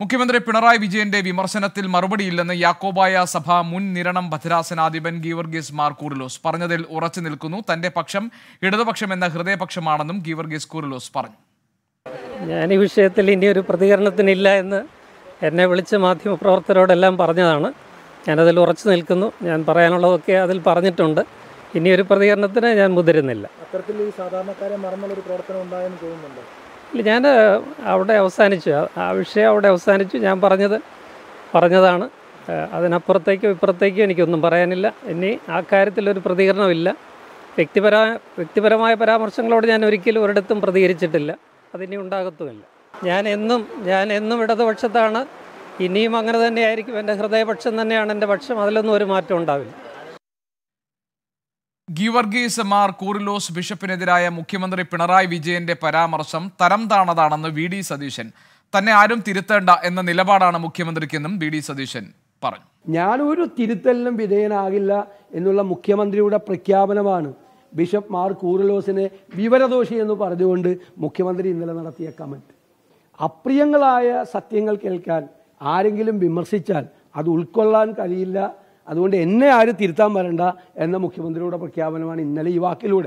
മുഖ്യമന്ത്രി പിണറായി വിജയന്റെ വിമർശനത്തിൽ മറുപടിയില്ലെന്ന് യാക്കോബായ സഭ മുൻ നിരണം ഭദ്രാസനാധിപൻ ഗീവർഗീസ് മാർ കൂറിലോസ് പറഞ്ഞതിൽ ഉറച്ചു നിൽക്കുന്നു തന്റെ പക്ഷം ഇടതുപക്ഷം എന്ന ഹൃദയപക്ഷമാണെന്നും ഗീവർഗീസ് കൂറിലോസ് പറഞ്ഞു ഞാൻ ഈ വിഷയത്തിൽ ഇനി ഒരു പ്രതികരണത്തിനില്ല എന്ന് എന്നെ വിളിച്ച മാധ്യമപ്രവർത്തകരോടെല്ലാം പറഞ്ഞതാണ് ഞാനതിൽ ഉറച്ചു നിൽക്കുന്നു ഞാൻ പറയാനുള്ളതൊക്കെ അതിൽ പറഞ്ഞിട്ടുണ്ട് ഇനി ഒരു പ്രതികരണത്തിന് ഞാൻ മുതിരുന്നില്ല അത്തരത്തിൽ ഈ സാധാരണക്കാരെ മറന്നുള്ളൊരു പ്രവർത്തനം ഉണ്ടായെന്ന് തോന്നുന്നുണ്ടോ ഇല്ല ഞാൻ അവിടെ അവസാനിച്ചു ആ- ആ വിഷയം അവിടെ അവസാനിച്ചു ഞാൻ പറഞ്ഞത് പറഞ്ഞതാണ് ആ, അതിനപ്പുറത്തേക്കോ ഇപ്പുറത്തേക്കോ എനിക്കൊന്നും പറയാനില്ല ഇനി ആ കാര്യത്തിലൊരു പ്രതികരണമില്ല വ്യക്തിപര വ്യക്തിപരമായ പരാമർശങ്ങളോട് ഞാൻ ഒരിക്കലും ഒരിടത്തും പ്രതികരിച്ചിട്ടില്ല അതിനി ഉണ്ടാകത്തുമില്ല ഞാൻ എന്നും ഞാൻ എന്നും ഇടതുപക്ഷത്താണ് ഇനിയും അങ്ങനെ തന്നെയായിരിക്കും എൻ്റെ ഹൃദയപക്ഷം തന്നെയാണ് എൻ്റെ പക്ഷം അതിലൊന്നും ഒരു മാറ്റം ഉണ്ടാവില്ല ഗീവർഗീസ് മാർ കൂറിലോസ് ബിഷപ്പിനെതിരായ മുഖ്യമന്ത്രി പിണറായി വിജയന്റെ പരാമർശം തരം താണതാണെന്ന് വി ഡി സതീശൻ തന്നെ ആരും തിരുത്തേണ്ട എന്ന നിലപാടാണ് മുഖ്യമന്ത്രിക്കെന്നും വി ഡി സതീശൻ പറഞ്ഞു ഞാനൊരു തിരുത്തലിനും വിധേയനാകില്ല എന്നുള്ള മുഖ്യമന്ത്രിയുടെ പ്രഖ്യാപനമാണ് ബിഷപ്പ് മാർ കൂറലോസിനെ വിവരദോഷി എന്ന് പറഞ്ഞുകൊണ്ട് മുഖ്യമന്ത്രി ഇന്നലെ നടത്തിയ കമന്റ് അപ്രിയങ്ങളായ സത്യങ്ങൾ കേൾക്കാൻ ആരെങ്കിലും വിമർശിച്ചാൽ അത് ഉൾക്കൊള്ളാൻ കഴിയില്ല അതുകൊണ്ട് എന്നെ ആരും തിരുത്താൻ വരണ്ട എന്ന മുഖ്യമന്ത്രിയുടെ പ്രഖ്യാപനമാണ് ഇന്നലെ ഈ വാക്കിലൂടെ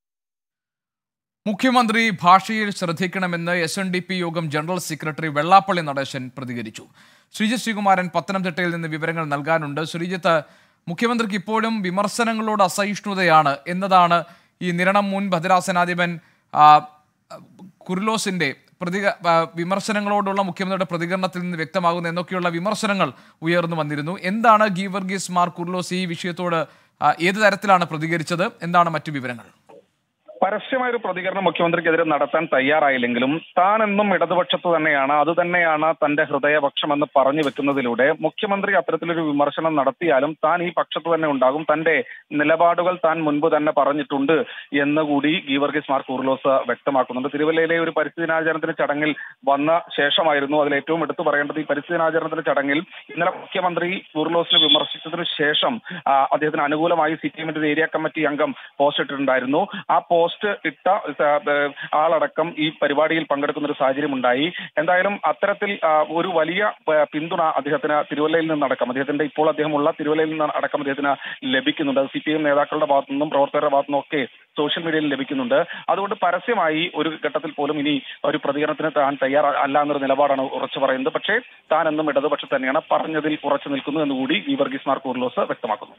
മുഖ്യമന്ത്രി ഭാഷയിൽ ശ്രദ്ധിക്കണമെന്ന് S N D P Yogam general secretary Vellappally Natesan പ്രതികരിച്ചു ശ്രീജിത്ത് ശ്രീകുമാരൻ പത്തനംതിട്ടയിൽ നിന്ന് വിവരങ്ങൾ നൽകാനുണ്ട് ശ്രീജിത്ത് മുഖ്യമന്ത്രിക്ക് ഇപ്പോഴും വിമർശനങ്ങളോട് അസഹിഷ്ണുതയാണ് എന്നതാണ് ഈ നിരണം മുൻ ഭദ്രാസനാധിപൻ ആ, കുർലോസിന്റെ പ്രതിക ആ, വിമർശനങ്ങളോടുള്ള മുഖ്യമന്ത്രിയുടെ പ്രതികരണത്തിൽ നിന്ന് വ്യക്തമാകുന്ന എന്നൊക്കെയുള്ള വിമർശനങ്ങൾ ഉയർന്നു വന്നിരുന്നു എന്താണ് ഗീവർഗീസ് മാർ കുർലോസ് ഈ വിഷയത്തോട് ആ, ഏത് തരത്തിലാണ് പ്രതികരിച്ചത് എന്താണ് മറ്റു വിവരങ്ങൾ പരസ്യമായ ഒരു പ്രതികരണം മുഖ്യമന്ത്രിക്കെതിരെ നടത്താൻ തയ്യാറായില്ലെങ്കിലും താൻ എന്നും ഇടതുപക്ഷത്ത് തന്നെയാണ് അത് തന്നെയാണ് തന്റെ ഹൃദയപക്ഷമെന്ന് പറഞ്ഞു വെക്കുന്നതിലൂടെ മുഖ്യമന്ത്രി അത്തരത്തിലൊരു വിമർശനം നടത്തിയാലും താൻ ഈ പക്ഷത്ത് തന്നെ ഉണ്ടാകും തന്റെ നിലപാടുകൾ താൻ മുൻപ് തന്നെ പറഞ്ഞിട്ടുണ്ട് എന്ന് കൂടി ഗീവർഗീസ് മാർ കൂർലോസ് വ്യക്തമാക്കുന്നുണ്ട് തിരുവല്ലയിലെ ഒരു പരിസ്ഥിതി ദിനാചരണത്തിന് ചടങ്ങിൽ വന്ന ശേഷമായിരുന്നു അതിൽ ഏറ്റവും എടുത്തു പറയേണ്ടത് ഈ പരിസ്ഥിതി ദിനാചരണത്തിന്റെ ചടങ്ങിൽ ഇന്നലെ മുഖ്യമന്ത്രി കൂർലോസിനെ വിമർശിച്ചതിനു ശേഷം ആ, അദ്ദേഹത്തിന് അനുകൂലമായി സി പി എമ്മിന്റെ ഏരിയ കമ്മിറ്റി അംഗം പോസ്റ്റ് ഇട്ടിട്ടുണ്ടായിരുന്നു ആ പോസ്റ്റ് ഇട്ട ആ, ഏഹ്, ആളടക്കം ഈ പരിപാടിയിൽ പങ്കെടുക്കുന്ന ഒരു സാഹചര്യം ഉണ്ടായി എന്തായാലും അത്തരത്തിൽ ആ, ഒരു വലിയ ആ, പിന്തുണ അദ്ദേഹത്തിന് തിരുവല്ലയിൽ നിന്നടക്കം അദ്ദേഹത്തിന്റെ ഇപ്പോൾ അദ്ദേഹമുള്ള തിരുവല്ലയിൽ നിന്ന് അടക്കം അദ്ദേഹത്തിന് ലഭിക്കുന്നുണ്ട് സി പി എം നേതാക്കളുടെ ഭാഗത്തു നിന്നും പ്രവർത്തകരുടെ ഭാഗത്തു നിന്നും ഒക്കെ സോഷ്യൽ മീഡിയയിൽ ലഭിക്കുന്നുണ്ട് അതുകൊണ്ട് പരസ്യമായി ഒരു ഘട്ടത്തിൽ പോലും ഇനി ഒരു പ്രതികരണത്തിന് താൻ തയ്യാറ അല്ല എന്നൊരു നിലപാടാണ് ഉറച്ചു പറയുന്നത് പക്ഷേ താൻ എന്നും ഇടതുപക്ഷത്ത് തന്നെയാണ് പറഞ്ഞതിൽ ഉറച്ചു നിൽക്കുന്നു എന്നുകൂടി ഈ വർഗീസ് മാർ കൂർലോസ് വ്യക്തമാക്കുന്നു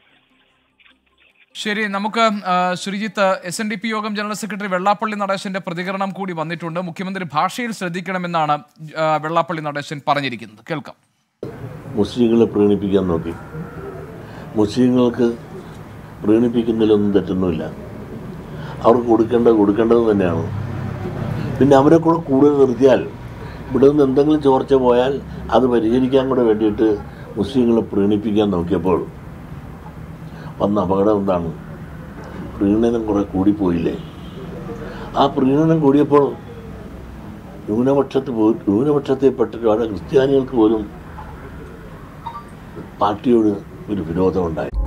ശരി നമുക്ക് ആ, Sreejith S N D P Yogam general secretary Vellappally നടേശന്റെ പ്രതികരണം കൂടി വന്നിട്ടുണ്ട് മുഖ്യമന്ത്രി ഭാഷയിൽ ശ്രദ്ധിക്കണമെന്നാണ് ആ, വെള്ളാപ്പള്ളി നടേശൻ പറഞ്ഞിരിക്കുന്നത് കേൾക്കാം മുസ്ലിങ്ങളെ പ്രീണിപ്പിക്കാൻ നോക്കി മുസ്ലിങ്ങൾക്ക് പ്രീണിപ്പിക്കുന്നതിലൊന്നും തെറ്റൊന്നുമില്ല അവർക്ക് കൊടുക്കേണ്ടത് കൊടുക്കേണ്ടത് തന്നെയാണ് പിന്നെ അവരെ കൂടെ കൂടുതൽ നിർത്തിയാൽ ഇവിടെ നിന്ന് എന്തെങ്കിലും ചോർച്ച പോയാൽ അത് പരിഹരിക്കാൻ കൂടെ വേണ്ടിയിട്ട് മുസ്ലിങ്ങളെ പ്രീണിപ്പിക്കാൻ നോക്കിയപ്പോൾ വന്ന അപകടം എന്താണ് പ്രീണനം കുറെ കൂടിപ്പോയില്ലേ ആ പ്രീണനം കൂടിയപ്പോൾ ന്യൂനപക്ഷത്ത് പോയി ന്യൂനപക്ഷത്തെപ്പെട്ട ക്രിസ്ത്യാനികൾക്ക് പോലും പാർട്ടിയോട് ഒരു വിരോധമുണ്ടായി